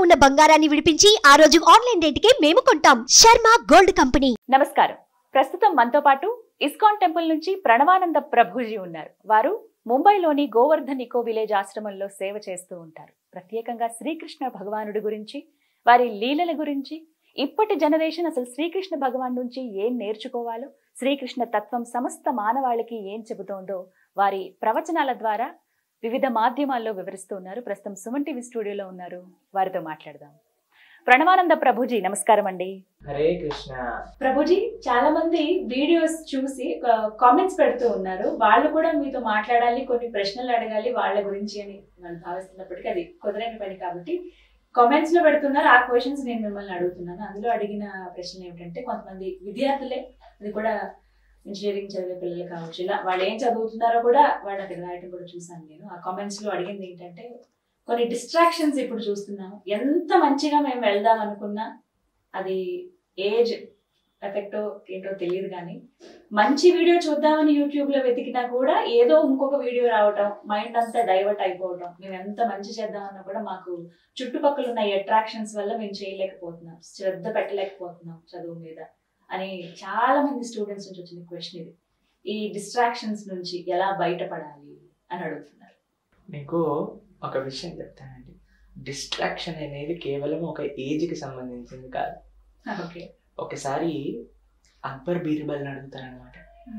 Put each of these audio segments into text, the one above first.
ఉన్న బంగారాన్ని విడిపించి ఆ రోజు ఆన్లైన్ రేటుకే మేము కొంటాం శర్మ గోల్డ్ కంపెనీ నమస్కారం ప్రస్తుతం మనతో పాటు ఇస్కాన్ టెంపుల్ నుంచి ప్రణవానంద ప్రభుజీ ఉన్నారు వారు ముంబైలోని గోవర్ధన్ ఇకో విలేజ్ ఆశ్రమంలో సేవ చేస్తూ ఉంటారు ప్రత్యేకంగా శ్రీకృష్ణ భగవానుడి గురించి వారి లీలల గురించి ఇప్పటి జనరేషన్ అసలు శ్రీకృష్ణ భగవాన్ నుంచి ఏం నేర్చుకోవాలో శ్రీకృష్ణ తత్వం సమస్త మానవాళికి ఏం చెబుతోందో వారి ప్రవచనాల ద్వారా వివిధ మాధ్యమాల్లో వివరిస్తూ ఉన్నారు ప్రస్తుతం సుమన్ టీవీ స్టూడియోలో ఉన్నారు వారితో మాట్లాడదాం ప్రణవానంద ప్రభుజీ నమస్కారం అండి హరే కృష్ణ ప్రభుజీ చాలా మంది వీడియోస్ చూసి కామెంట్స్ పెడుతూ ఉన్నారు వాళ్ళు కూడా మీతో మాట్లాడాలి కొన్ని ప్రశ్నలు అడగాలి వాళ్ళ గురించి అని వాళ్ళు భావిస్తున్నప్పటికీ అది కుదరని పని కాబట్టి కామెంట్స్ లో పెడుతున్నారు ఆ క్వశ్చన్స్ నేను మిమ్మల్ని అడుగుతున్నాను అందులో అడిగిన ప్రశ్నలు ఏమిటంటే కొంతమంది విద్యార్థులే అది కూడా ఇంజనీరింగ్ చదివే పిల్లలు కావచ్చు ఇలా వాళ్ళు ఏం చదువుతున్నారో కూడా వాళ్ళు అక్కడ రాయటం కూడా చూసాను నేను ఆ కామెంట్స్ లో అడిగింది ఏంటంటే కొన్ని డిస్ట్రాక్షన్స్ ఇప్పుడు చూస్తున్నాము ఎంత మంచిగా మేము వెళ్దాం అనుకున్నా అది ఏజ్ ఎఫెక్టో ఏంటో తెలియదు కానీ మంచి వీడియో చూద్దామని యూట్యూబ్ లో వెతికినా కూడా ఏదో ఇంకొక వీడియో రావటం మైండ్ అంతా డైవర్ట్ అయిపోవటం మేము ఎంత మంచి చేద్దామన్నా కూడా మాకు చుట్టుపక్కల ఉన్న అట్రాక్షన్స్ వల్ల మేము చేయలేకపోతున్నాం శ్రద్ధ పెట్టలేకపోతున్నాం చదువు మీద అని చాలా మంది స్టూడెంట్స్ నుంచి వచ్చిన క్వశ్చన్ ఇది ఈ డిస్ట్రాక్షన్స్ నుంచి ఎలా బయటపడాలి అని అడుగుతున్నారు మీకు ఒక విషయం చెప్తానండి డిస్ట్రాక్షన్ అనేది కేవలం ఒక ఏజ్కి సంబంధించింది కాదు ఓకే ఒకసారి అక్బర్ బీర్బల్ని అడుగుతారనమాట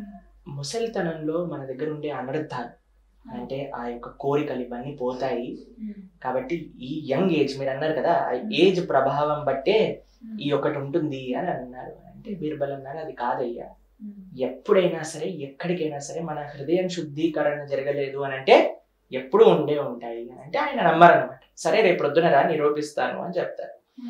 ముసలితనంలో మన దగ్గర ఉండే అనర్థాలు అంటే ఆ యొక్క కోరికలు ఇవన్నీ పోతాయి కాబట్టి ఈ యంగ్ ఏజ్ మీరు అన్నారు కదా ఆ ఏజ్ ప్రభావం బట్టే ఈ ఒకటి ఉంటుంది అని అన్నారు అంటే బీర్బల్ అన్నారు అది కాదయ్యా ఎప్పుడైనా సరే ఎక్కడికైనా సరే మన హృదయం శుద్ధీకరణ జరగలేదు అని అంటే ఎప్పుడు ఉండే ఉంటాయి అని అంటే ఆయన నమ్మరనమాట సరే రేపు ప్రొద్దున రా నిరూపిస్తాను అని చెప్తారు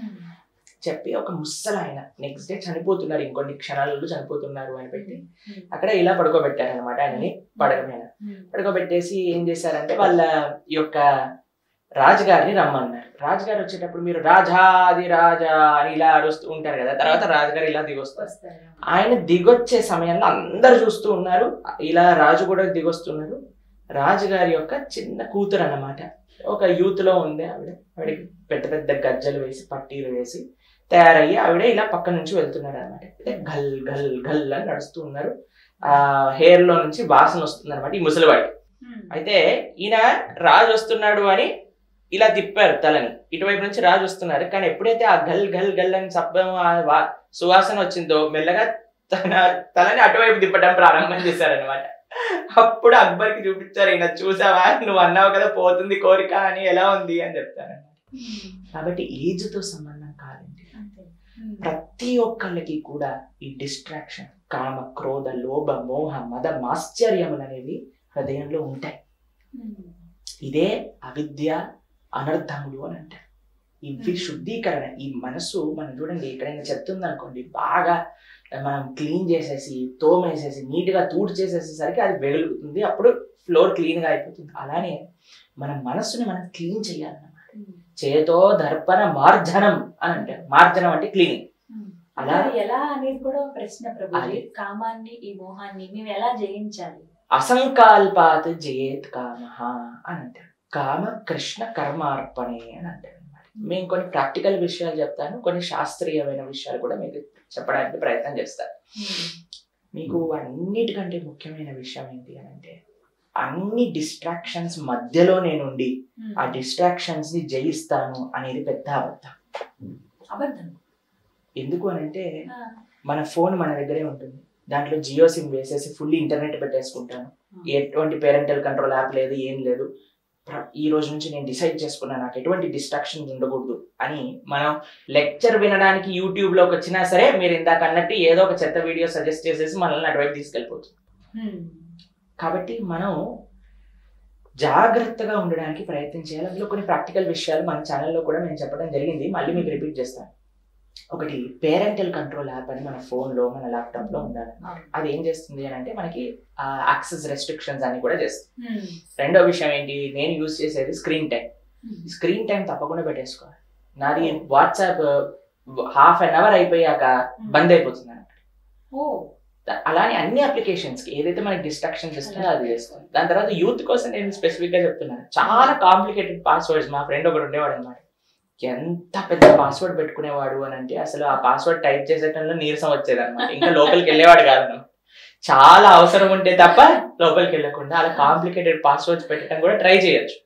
చెప్పి ఒక ముసలు ఆయన నెక్స్ట్ డే చనిపోతున్నారు ఇంకొన్ని క్షణాలలో చనిపోతున్నారు అని పెట్టి అక్కడ ఇలా పడుకోబెట్టారు అనమాట ఆయనని పడక మీద పడుకోబెట్టేసి ఏం చేశారంటే వాళ్ళ ఈ యొక్క రాజుగారిని రమ్మన్నారు రాజుగారు వచ్చేటప్పుడు మీరు రాజాది రాజా అని ఇలా అరుస్తూ ఉంటారు కదా తర్వాత రాజుగారు ఇలా దిగొస్తారు ఆయన దిగొచ్చే సమయంలో అందరు చూస్తూ ఉన్నారు ఇలా రాజు కూడా దిగొస్తున్నారు రాజుగారి యొక్క చిన్న కూతురు అన్నమాట ఒక యూత్ లో ఉంది ఆవిడ ఆవిడకి పెద్ద పెద్ద గజ్జలు వేసి పట్టీలు వేసి తయారయ్యి ఆవిడ ఇలా పక్క నుంచి వెళ్తున్నారు అనమాట గల్ గల్ గల్ అని నడుస్తూ ఉన్నారు ఆ హెయిర్ లో నుంచి వాసన వస్తుంది అనమాట ఈ ముసలివాడి అయితే ఈయన రాజు వస్తున్నాడు అని ఇలా తిప్పారు తలని ఇటువైపు నుంచి రాజు వస్తున్నారు కానీ ఎప్పుడైతే ఆ గల్ గల్ గల్ అని శబ్దం ఆ వా- సువాసన వచ్చిందో మెల్లగా తన తలని అటువైపు తిప్పడం ప్రారంభం చేశారనమాట అప్పుడు అక్బర్కి చూపించారు ఈయన చూసావా నువ్వు అన్నావు కదా పోతుంది కోరిక అని ఎలా ఉంది అని చెప్తారనమాట కాబట్టి ఏజ్ తో సంబంధం కాదండి ప్రతి ఒక్కళ్ళకి కూడా ఈ డిస్ట్రాక్షన్ కామ క్రోధ లోభ మోహ మద మాశ్చర్యములు అనేవి హృదయంలో ఉంటాయి ఇదే అవిద్య అనర్థములు అని అంటారు ఇవి Hmm. శుద్ధీకరణ ఈ మనసు మనం చూడండి ఎక్కడైనా చెత్త ఉందనుకోండి బాగా మనం క్లీన్ చేసేసి తోమేసేసి నీట్ గా తూడు చేసేసేసరికి అది వెలుగుతుంది అప్పుడు ఫ్లోర్ క్లీన్ గా అయిపోతుంది అలానే మన మనస్సుని మనం క్లీన్ చేయాలన్నమాట చేతో దర్పణ మార్జనం అని అంటారు మార్జనం అంటే క్లీనింగ్ అలా అలా ఎలా అనేది కూడా ఒక ప్రశ్న ప్రభుజీ అది. కామాన్ని ఈ మోహాన్ని మేము ఎలా జయించాలి అసంకల్పాత్ జయేత్ కామ అని అంటారు కామ కృష్ణ కర్మార్పణే అని అంటారు అన్నమాట మేము కొన్ని ప్రాక్టికల్ విషయాలు చెప్తాను కొన్ని శాస్త్రీయమైన విషయాలు కూడా మీకు చెప్పడానికి ప్రయత్నం చేస్తాను మీకు అన్నిటికంటే ముఖ్యమైన విషయం ఏంటి అని అంటే అన్ని డిస్ట్రాక్షన్స్ మధ్యలో నేనుండి ఆ డిస్ట్రాక్షన్స్ ని జయిస్తాను అనేది పెద్ద అబద్ధం అబద్ధం ఎందుకు అని అంటే ఆ, మన ఫోన్ మన దగ్గరే ఉంటుంది దాంట్లో జియో సిమ్ వేసేసి ఫుల్ ఇంటర్నెట్ పెట్టేసుకుంటాను ఎటువంటి పేరెంటల్ కంట్రోల్ యాప్ లేదు ఏం లేదు ప్ర- ఈ రోజు నుంచి నేను డిసైడ్ చేసుకున్నా నాకు ఎటువంటి డిస్ట్రాక్షన్ ఉండకూడదు అని మనం లెక్చర్ వినడానికి యూట్యూబ్ లోకి వచ్చినా సరే మీరు ఇందాక అన్నట్టు ఏదో ఒక చెత్త వీడియో సజెస్ట్ చేసేసి మనల్ని అటువైపు తీసుకెళ్ళిపోతుంది హ్మ్. కాబట్టి మనం జాగ్రత్తగా ఉండడానికి ప్రయత్నం చేయాలి అందులో కొన్ని ప్రాక్టికల్ విషయాలు మన ఛానల్లో కూడా నేను చెప్పడం జరిగింది మళ్ళీ మీకు రిపీట్ చేస్తాను ఒకటి పేరెంటల్ కంట్రోల్ యాప్ అని మన ఫోన్లో మన ల్యాప్టాప్లో ఉండాలి అవును. అది ఏం చేస్తుంది అని అంటే మనకి యాక్సెస్ రెస్ట్రిక్షన్స్ అన్ని కూడా చేస్తుంది హ్మ్. రెండో విషయం ఏంటి నేను యూజ్ చేసేది స్క్రీన్ టైం హ్మ్. స్క్రీన్ టైం తప్పకుండా పెట్టేసుకోవాలి నాది వాట్సాప్ హాఫ్ అన్ అవర్ అయిపోయాక బంద్ అయిపోతుంది అన్నమాట ఓ అలానే అన్ని అప్లికేషన్స్ కి ఏదైతే మనకి డిస్ట్రాక్షన్స్ ఇస్తుందో అది చేసుకోవాలి దాని తర్వాత యూత్ కోసం నేను స్పెసిఫిక్ గా చెప్తున్నాను చాలా కాంప్లికేటెడ్ పాస్వర్డ్స్ మా ఫ్రెండ్ ఒకటి ఉండేవాడు అనమాట ఎంత పెద్ద పాస్వర్డ్ పెట్టుకునేవాడు అని అంటే అసలు ఆ పాస్వర్డ్ టైప్ చేసేటంలో నీరసం వచ్చేది అనమాట ఇంకా లోపలికి వెళ్ళేవాడు కాదు అన్నమాట. చాలా అవసరం ఉంటే తప్ప లోపలికి వెళ్ళకుండా అలా కాంప్లికేటెడ్ పాస్వర్డ్స్ పెట్టడం కూడా ట్రై చేయొచ్చు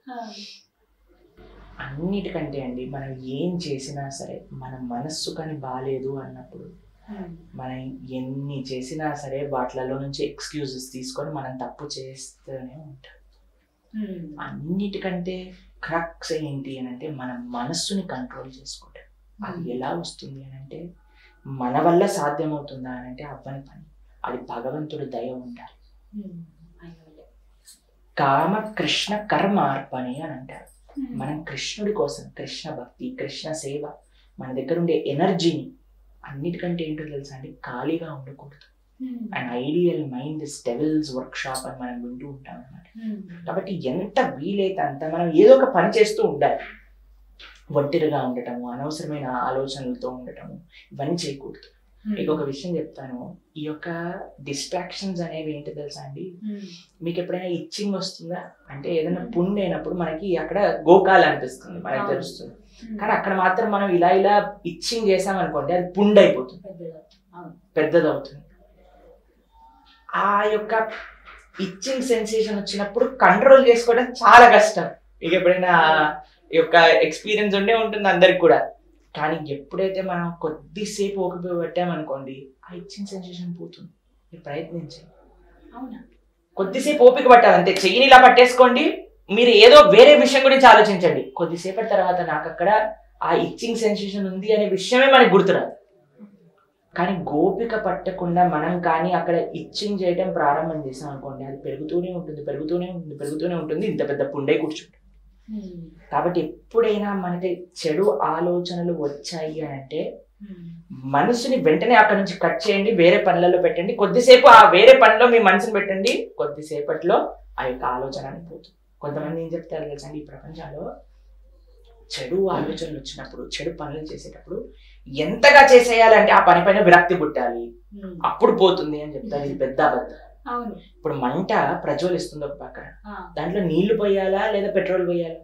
అన్నిటికంటే అండి మనం ఏం చేసినా సరే మన మనస్సు కానీ బాగాలేదు అన్నప్పుడు మనం ఎన్ని చేసినా సరే వాటిలలో నుంచి ఎక్స్క్యూజెస్ తీసుకొని మనం తప్పు చేస్తూనే ఉంటాం అన్నిటికంటే క్రక్స్ ఏంటి అని అంటే మన మనస్సుని కంట్రోల్ చేసుకోవటం అది ఎలా వస్తుంది అని అంటే మన వల్ల సాధ్యమవుతుందా అని అంటే అవ్వని పని అది భగవంతుడి దయ ఉండాలి కామ కృష్ణ కర్మ అర్పణి అని అంటారు మనం కృష్ణుడి కోసం కృష్ణ భక్తి కృష్ణ సేవ మన దగ్గర ఉండే ఎనర్జీని అన్నిటికంటే ఏంటో తెలుసా అండి ఖాళీగా ఉండకూడదు and idle mind is devil's workshop అని మనం వింటూ ఉంటాం అన్నమాట కాబట్టి ఎంత వీలైతే అంత మనం ఏదో ఒక పని చేస్తూ ఉండాలి ఒంటరిగా ఉండటము అనవసరమైన ఆలోచనలతో ఉండటము ఇవన్నీ చేయకూడదు మీకు ఒక విషయం చెప్తాను ఈ యొక్క డిస్ట్రాక్షన్స్ అనేవి ఏంటో తెలుసా అండి మీకు ఎప్పుడైనా ఇచ్చింగ్ వస్తుందా అంటే ఏదైనా పుండు అయినప్పుడు మనకి అక్కడ గోకాలు అనిపిస్తుంది మనకి అవును. తెలుస్తుంది కానీ అక్కడ మాత్రం మనం ఇలా ఇలా ఇచ్చింగ్ చేసామనుకోండి అది పుండు అయిపోతుంది పెద్దదవుతుంది ఆ యొక్క ఇచ్చింగ్ సెన్సేషన్ వచ్చినప్పుడు కంట్రోల్ చేసుకోవడం చాలా కష్టం ఇక ఎప్పుడైనా ఈ యొక్క ఎక్స్పీరియన్స్ ఉండే ఉంటుంది అందరికి కూడా కానీ ఎప్పుడైతే మనం కొద్దిసేపు ఓపిక పెట్టామనుకోండి ఆ ఇచ్చింగ్ సెన్సేషన్ పోతుంది మీరు ప్రయత్నించండి అవునా కొద్దిసేపు ఓపిక పట్టాలి అంతే చెయ్యిని ఇలా పట్టేసుకోండి మీరు ఏదో వేరే విషయం గురించి ఆలోచించండి కొద్దిసేపటి తర్వాత నాకు అక్కడ ఆ ఇచ్చింగ్ సెన్సేషన్ ఉంది అనే విషయమే మనకి గుర్తురాదు కానీ గోపిక పట్టకుండా మనం కానీ అక్కడ ఇచ్చింగ్ చేయడం ప్రారంభం చేసాం అనుకోండి అది పెరుగుతూనే ఉంటుంది పెరుగుతూనే ఉంటుంది పెరుగుతూనే ఉంటుంది ఇంత పెద్ద పుండై కూర్చుంటుంది కాబట్టి ఎప్పుడైనా మనకి చెడు ఆలోచనలు వచ్చాయి అని అంటే మనసుని వెంటనే అక్కడ నుంచి కట్ చేయండి వేరే పనులలో పెట్టండి కొద్దిసేపు ఆ వేరే పనిలో మీ మనసుని పెట్టండి కొద్దిసేపట్లో ఆ యొక్క ఆలోచన అనేది పోతుంది కొంతమంది ఏం చెప్తారు తెలుసా అండి, ఈ ప్రపంచంలో చెడు ఆలోచనలు వచ్చినప్పుడు చెడు పనులు చేసేటప్పుడు ఎంతగా చేసేయాలంటే ఆ పని పైన విరక్తి పుట్టాలి అప్పుడు పోతుంది అని చెప్తారు ఇది పెద్ద అబద్ధం అవును ఇప్పుడు మంట ప్రజ్వలిస్తుంది ఒక పక్కన ఆ, దాంట్లో నీళ్లు పోయాలా లేదా పెట్రోల్ పోయాలా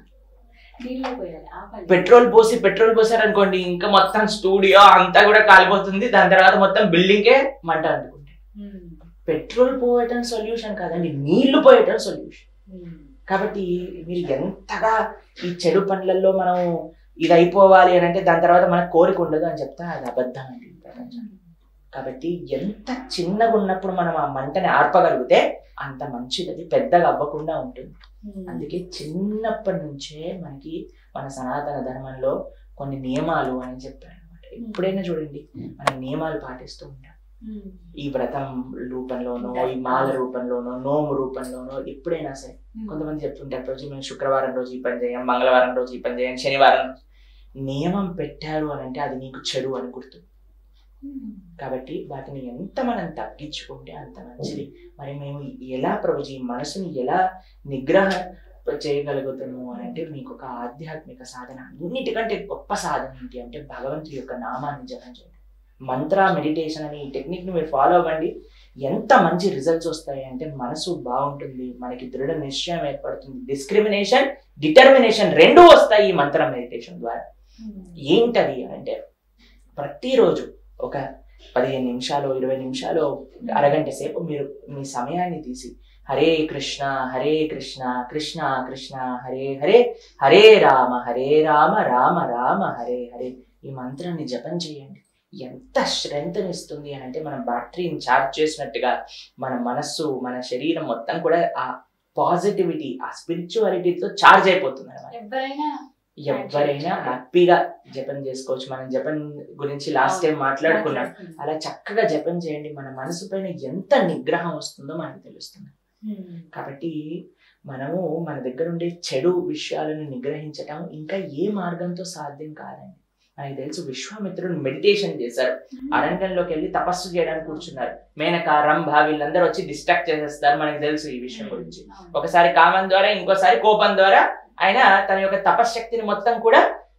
నీళ్ళు పోయాలి ఆపాలి పెట్రోల్ పోసి పెట్రోల్ పోసారనుకోండి ఇంకా మొత్తం స్టూడియో అంతా కూడా కాలిపోతుంది దాని తర్వాత మొత్తం బిల్డింగే మంట అంటుకుంటుంది ఉమ్, పెట్రోల్ పోయటం సొల్యూషన్ కాదండి నీళ్లు పోయటం సొల్యూషన్ ఉమ్, కాబట్టి మీరు ఎంతగా ఈ చెడు పనులలో మనం ఇది అయిపోవాలి అని అంటే దాని తర్వాత మనకు కోరిక ఉండదు అని చెప్తా అది అబద్ధం అండి ఈ ప్రపంచం కాబట్టి ఎంత చిన్నగా ఉన్నప్పుడు మనం ఆ మంటని ఆర్పగలిగితే అంత మంచిది అది పెద్దగా అవ్వకుండా ఉంటుంది ఉమ్, అందుకే చిన్నప్పటి నుంచే మనకి మన సనాతన ధర్మంలో కొన్ని నియమాలు అని చెప్పారు అనమాట ఎప్పుడైనా చూడండి మనం నియమాలు పాటిస్తూ ఉంటాం ఉమ్, ఈ వ్రతం రూపంలోనో ఈ మాల రూపంలోనో నోము రూపంలోనో ఎప్పుడైనా సరే ఉమ్, కొంతమంది చెప్తుంటారు రోజు మేము శుక్రవారం రోజు ఈ పని చేయం మంగళవారం రోజు ఈ పని చేయం శనివారం రోజు నియమం పెట్టారు అని అంటే అది నీకు చెడు అని గుర్తు ఉమ్, కాబట్టి వాటిని ఎంత మనం తగ్గించుకుంటే అంత మంచిది మరి మేము ఎలా ప్రభుజీ ఈ మనసుని ఎలా నిగ్రహ చేయగలుగుతాము అని అంటే మీకు ఒక ఆధ్యాత్మిక సాధన అన్నిటికంటే గొప్ప సాధన ఏంటి అంటే భగవంతుడి యొక్క నామాన్ని జపం చేయడం మంత్ర మెడిటేషన్ అనే ఈ టెక్నిక్ ని మీరు ఫాలో అవ్వండి ఎంత మంచి రిజల్ట్స్ వస్తాయి అంటే మనసు బాగుంటుంది మనకి దృఢ నిశ్చయం ఏర్పడుతుంది డిస్క్రిమినేషన్ డిటర్మినేషన్ రెండు వస్తాయి ఈ మంత్ర మెడిటేషన్ ద్వారా ఉమ్, ఏంటది అంటే ప్రతిరోజు ఒక పదిహేను నిమిషాలు ఇరవై నిమిషాలు అరగంట సేపు మీరు మీ సమయాన్ని తీసి హరే కృష్ణ హరే కృష్ణ కృష్ణ కృష్ణ హరే హరే హరే రామ హరే రామ రామ రామ హరే హరే ఈ మంత్రాన్ని జపం చేయండి ఎంత స్ట్రెంగ్త్ ఇస్తుంది అని అంటే మన బ్యాటరీని ఛార్జ్ చేసినట్టుగా మన మనస్సు మన శరీరం మొత్తం కూడా ఆ పాజిటివిటీ ఆ స్పిరిచువాలిటీతో ఛార్జ్ అయిపోతుంది అనమాట ఎవరైనా ఎవరైనా హ్యాపీగా జపం చేసుకోవచ్చు మనం జపం గురించి లాస్ట్ టైం మాట్లాడుకున్నాం మాట్లాడుకున్నాం. అలా చక్కగా జపం చేయండి మన మనసు పైన ఎంత నిగ్రహం వస్తుందో మనకు తెలుస్తుంది ఉమ్, కాబట్టి మనము మన దగ్గర ఉండే చెడు విషయాలను నిగ్రహించటం ఇంకా ఏ మార్గంతో సాధ్యం కాదండి మనకి తెలుసు విశ్వామిత్రుడు మెడిటేషన్ చేశారు అరణ్యంలోకి వెళ్ళి తపస్సు చేయడానికి కూర్చున్నారు మేనక రంభ వీళ్ళందరూ వచ్చి డిస్ట్రాక్ట్ చేసేస్తారు మనకి తెలుసు ఈ విషయం గురించి అవును. ఒకసారి కామం ద్వారా ఇంకోసారి కోపం ద్వారా ఆయన తన యొక్క తపశ్శక్తిని మొత్తం కూడా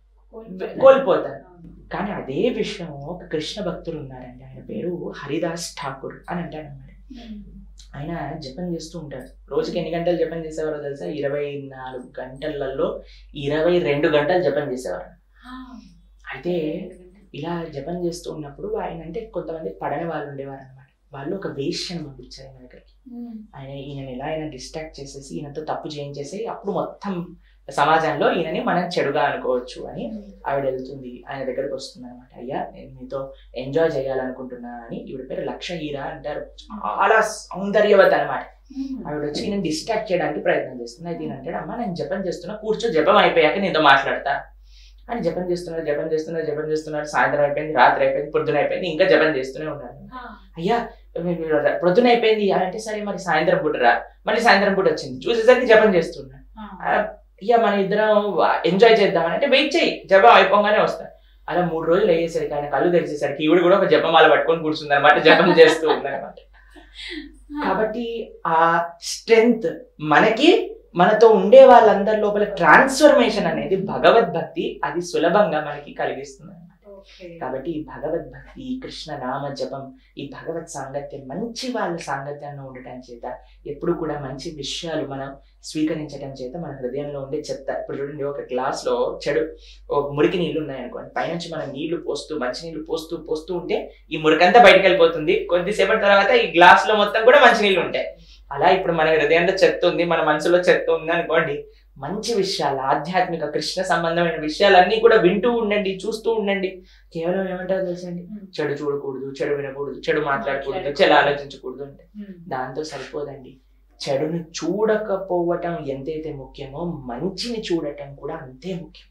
కోల్పోతారు అవును. కానీ అదే విషయం ఒక కృష్ణ భక్తుడు ఉన్నారండి ఆయన పేరు హరిదాస్ ఠాకూర్ అని అంటాడు అన్నమాట ఉమ్, ఆయన జపం చేస్తూ ఉంటాడు రోజుకి ఎన్ని గంటలు జపం చేసేవారో తెలుసా ఇరవై నాలుగు గంటలలో ఇరవై రెండు గంటలు జపం చేసేవారు అయితే ఇలా జపం చేస్తూ ఉన్నప్పుడు ఆయన అంటే కొంతమంది పడని వాళ్ళు ఉండేవారు అనమాట వాళ్ళు ఒక వేష్యను పంపించారు ఆయన దగ్గరికి ఆయన ఈయనని ఎలా ఆయన డిస్ట్రాక్ట్ చేసేసి ఈయనతో తప్పు చేయించేసి అప్పుడు మొత్తం సమాజంలో ఈయనని మనం చెడుగా అనుకోవచ్చు అని ఆవిడ వెళ్తుంది ఆయన దగ్గరకు వస్తుంది అనమాట అయ్యా నేను మీతో ఎంజాయ్ చేయాలనుకుంటున్నాను అని ఈవిడ పేరు లక్ష హీరా అంటారు చాలా సౌందర్యవత అనమాట ఆవిడ వచ్చి నేను డిస్ట్రాక్ట్ చేయడానికి ప్రయత్నం చేస్తుంది అయితే ఈయన అంటాడు అమ్మ నేను జపం చేస్తున్నా కూర్చో జపం అయిపోయాక నీతో మాట్లాడతా అని జపం చేస్తున్నారు జపం చేస్తున్నారు జపం చేస్తున్నారు సాయంత్రం అయిపోయింది రాత్రి అయిపోయింది పొద్దున అయిపోయింది ఇంకా జపం చేస్తూనే ఉన్నారు అయ్యా మీరు ప్రొద్దున అయిపోయింది అంటే సరే మరి సాయంత్రం పూట రా మళ్ళీ సాయంత్రం పూట వచ్చింది చూసేసరికి జపం చేస్తున్నా అయ్యా మన ఇద్దరం ఎంజాయ్ చేద్దామని అంటే వెయిట్ చేయి జపం అయిపోగానే వస్తా అలా మూడు రోజులు అయ్యేసరికి ఆయన కళ్ళు తెరిచేసరికి ఈవిడ కూడా ఒక జపమాల పట్టుకొని కూర్చుంది అనమాట జపం చేస్తూ ఉందన్నమాట కాబట్టి ఆ స్ట్రెంగ్త్ మనకి మనతో ఉండే వాళ్ళందరి లోపల ట్రాన్స్ఫర్మేషన్ అనేది భగవద్భక్తి అది సులభంగా మనకి కలిగిస్తుంది అన్నమాట. కాబట్టి ఈ భగవద్భక్తి ఈ కృష్ణ నామ జపం ఈ భగవత్ సాంగత్యం మంచి వాళ్ళ సాంగత్యంలో ఉండటం చేత ఎప్పుడు కూడా మంచి విషయాలు మనం స్వీకరించడం చేత మన హృదయంలో ఉండే చెత్త ఇప్పుడు చూడండి ఒక గ్లాస్ లో చెడు ఓ మురికి నీళ్లు ఉన్నాయనుకోండి పైనుంచి మనం నీళ్లు పోస్తూ మంచి నీళ్లు పోస్తూ పోస్తూ ఉంటే ఈ మురికంతా బయటకు వెళ్ళిపోతుంది కొద్దిసేపటి తర్వాత ఈ గ్లాస్ లో మొత్తం కూడా మంచి నీళ్లు ఉంటాయి అలా ఇప్పుడు మన హృదయంలో చెత్త ఉంది మన మనసులో చెత్త ఉంది అనుకోండి మంచి విషయాలు ఆధ్యాత్మిక కృష్ణ సంబంధమైన విషయాలన్నీ కూడా వింటూ ఉండండి చూస్తూ ఉండండి కేవలం ఏమంటారో తెలుసండి చెడు చూడకూడదు చెడు వినకూడదు చెడు మాట్లాడకూడదు చెడు ఆలోచించకూడదు అంటే దాంతో సరిపోదండి చెడుని చూడకపోవటం ఎంతైతే ముఖ్యమో మంచిని చూడటం కూడా అంతే ముఖ్యం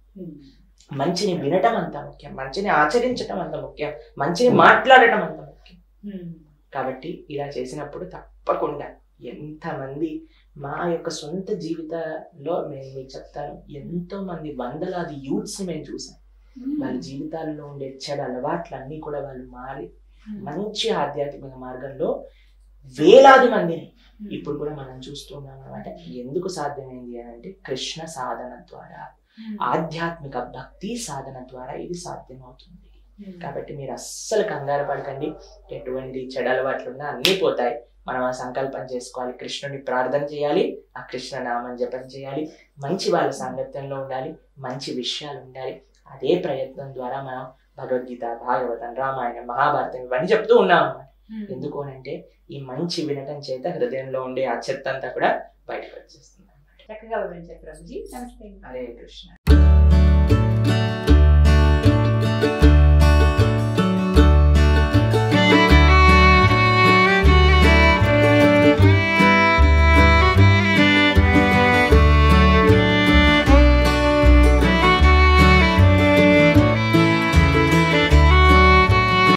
మంచిని వినటం అంత ముఖ్యం మంచిని ఆచరించటం అంత ముఖ్యం మంచిని మాట్లాడటం అంత ముఖ్యం కాబట్టి ఇలా చేసినప్పుడు తప్పకుండా ఎంతమంది మా యొక్క సొంత జీవితంలో నేను మీకు చెప్తాను ఎంతో మంది వందలాది యూత్స్ మేము చూసాం వాళ్ళ జీవితాల్లో ఉండే చెడు అలవాట్లన్నీ కూడా వాళ్ళు మారి మంచి ఆధ్యాత్మిక మార్గంలో వేలాది మందిని ఇప్పుడు కూడా మనం చూస్తున్నాం అనమాట ఎందుకు సాధ్యమైంది అని అంటే కృష్ణ సాధన ద్వారా ఆధ్యాత్మిక భక్తి సాధన ద్వారా ఇది సాధ్యమవుతుంది కాబట్టి మీరు అస్సలు కంగారు పడకండి ఎటువంటి చెడు అలవాట్లు ఉన్నా అన్నీ పోతాయి మనం ఆ సంకల్పం చేసుకోవాలి కృష్ణుని ప్రార్థన చేయాలి ఆ కృష్ణ నామం జపం చేయాలి మంచి వాళ్ళ సాంగత్యంలో ఉండాలి మంచి విషయాలు ఉండాలి అదే ప్రయత్నం ద్వారా మనం భగవద్గీత భాగవతం రామాయణం మహాభారతం ఇవన్నీ చెప్తూ ఉన్నాం అన్నమాట ఎందుకు అంటే ఈ మంచి వినటం చేత హృదయంలో ఉండే ఆ చెత్త అంతా కూడా బయటకు వచ్చేస్తుంది అన్నమాట చక్కగా వివరించారు ప్రభుజీ నమస్తే హరే కృష్ణ